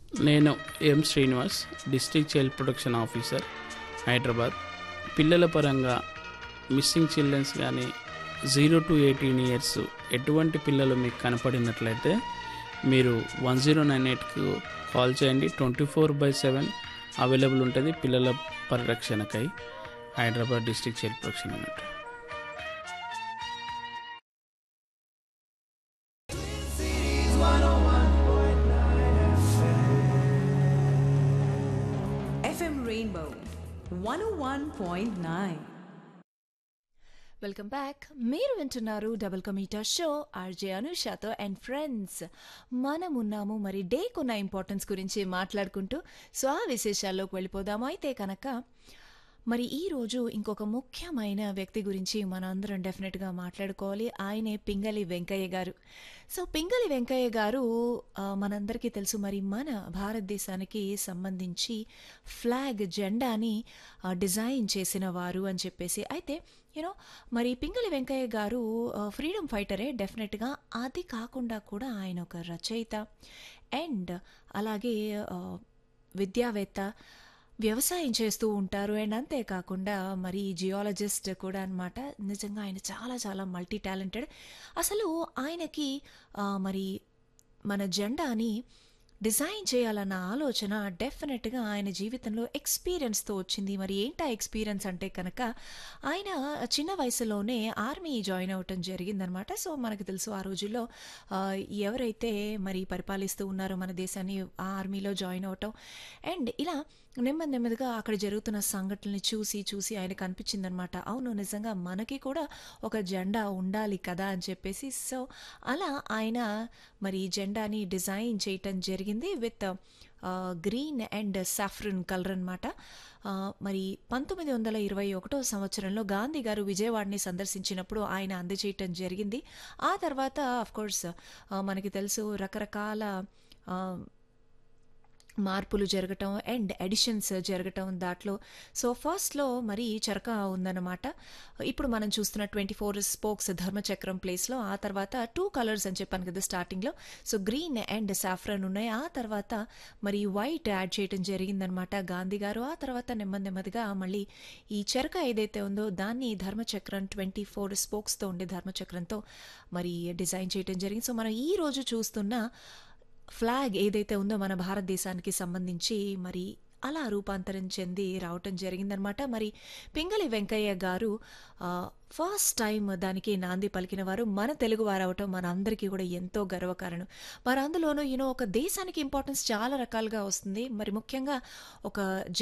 నేను M Srinivas district child protection officer Hyderabad పిల్లల పరంగా మిస్సింగ్ చిల్డ్రన్స్ కానీ జీరో టు ఎయిటీన్ ఇయర్స్ ఎటువంటి పిల్లలు మీకు కనపడినట్లయితే మీరు వన్ జీరో నైన్ ఎయిట్కు కాల్ చేయండి twenty four by seven available ఉంటుంది పిల్లల పరిరక్షణకై Hyderabad district child protection unit FM Rainbow 101.9. Welcome back మీరు వింటున్నారు డబుల్ కమీటా షో ఆర్జే అనుషాతో అండ్ ఫ్రెండ్స్ మనం ఉన్నాము మరి డేకు ఉన్న ఇంపార్టెన్స్ గురించి మాట్లాడుకుంటూ సో ఆ విశేషాల్లోకి వెళ్ళిపోదాము అయితే కనుక మరి ఈ రోజు ఇంకొక ముఖ్యమైన వ్యక్తి గురించి మనం అందరం డెఫినెట్గా మాట్లాడుకోవాలి ఆయనే పింగళి వెంకయ్య గారు సో పింగళి వెంకయ్య గారు ఆ, మనందరికీ తెలుసు మరి మన భారతదేశానికి సంబంధించి ఫ్లాగ్ జెండాని ఆ, డిజైన్ చేసిన వారు అని చెప్పేసి అయితే యూనో మరి పింగళి వెంకయ్య గారు ఫ్రీడమ్ ఫైటరే డెఫినెట్గా అది కాకుండా కూడా ఆయన ఒక రచయిత అండ్ అలాగే ఆ, విద్యావేత్త వ్యవసాయం చేస్తూ ఉంటారు అండ్ అంతేకాకుండా మరి జియాలజిస్ట్ కూడా అన్నమాట నిజంగా ఆయన చాలా చాలా మల్టీ టాలెంటెడ్ అసలు ఆయనకి ఆ, మరి మన జెండాని డిజైన్ చేయాలన్న ఆలోచన డెఫినెట్గా ఆయన జీవితంలో ఎక్స్పీరియన్స్తో వచ్చింది మరి ఏంటా ఎక్స్పీరియన్స్ అంటే కనుక ఆయన చిన్న వయసులోనే ఆర్మీ జాయిన్ అవ్వటం జరిగిందనమాట సో మనకు తెలుసు ఆ రోజుల్లో ఆ, ఎవరైతే మరి పరిపాలిస్తూ ఉన్నారో మన దేశాన్ని ఆ ఆర్మీలో జాయిన్ అవ్వటం అండ్ ఇలా నెమ్మది నెమ్మదిగా అక్కడ జరుగుతున్న సంఘటనల్ని చూసి చూసి ఆయనకు అనిపించిందనమాట అవును నిజంగా మనకి కూడా ఒక జెండా ఉండాలి కదా అని చెప్పేసి సో అలా ఆయన మరి జెండాని డిజైన్ చేయటం జరిగింది with green and saffron colour అనమాట మరి పంతొమ్మిది వందల ఇరవై ఒకటో సంవత్సరంలో గాంధీ గారు విజయవాడని సందర్శించినప్పుడు ఆయన అందజేయటం జరిగింది ఆ తర్వాత కోర్స్ మనకి తెలుసు రకరకాల ఆ, మార్పులు జరగటం అండ్ ఎడిషన్స్ జరగటం దాంట్లో సో ఫస్ట్లో మరి చరక ఉందన్నమాట ఇప్పుడు మనం చూస్తున్న ట్వంటీ ఫోర్ స్పోక్స్ ధర్మచక్రం ప్లేస్లో ఆ తర్వాత టూ కలర్స్ అని చెప్పాను కదా స్టార్టింగ్లో సో గ్రీన్ అండ్ సాఫ్రన్ ఉన్నాయి ఆ తర్వాత మరి వైట్ యాడ్ చేయడం జరిగిందనమాట గాంధీ గారు ఆ తర్వాత నెమ్మది నెమ్మదిగా మళ్ళీ ఈ చెరక ఏదైతే ఉందో దాన్ని ధర్మచక్రం ట్వంటీ ఫోర్ స్పోక్స్తో ఉండే ధర్మచక్రంతో మరి డిజైన్ చేయడం జరిగింది సో మనం ఈ రోజు చూస్తున్న ఫ్లాగ్ ఏదైతే ఉందో మన భారతదేశానికి సంబంధించి మరి అలా రూపాంతరం చెంది రావటం జరిగిందనమాట మరి పింగళి వెంకయ్య గారు ఆ, ఫస్ట్ టైం దానికి నాంది పలికిన వారు మన తెలుగు వారు అవటం మన అందరికీ కూడా ఎంతో గర్వకారణం మరి అందులోనూ యూనో ఒక దేశానికి ఇంపార్టెన్స్ చాలా రకాలుగా వస్తుంది మరి ముఖ్యంగా ఒక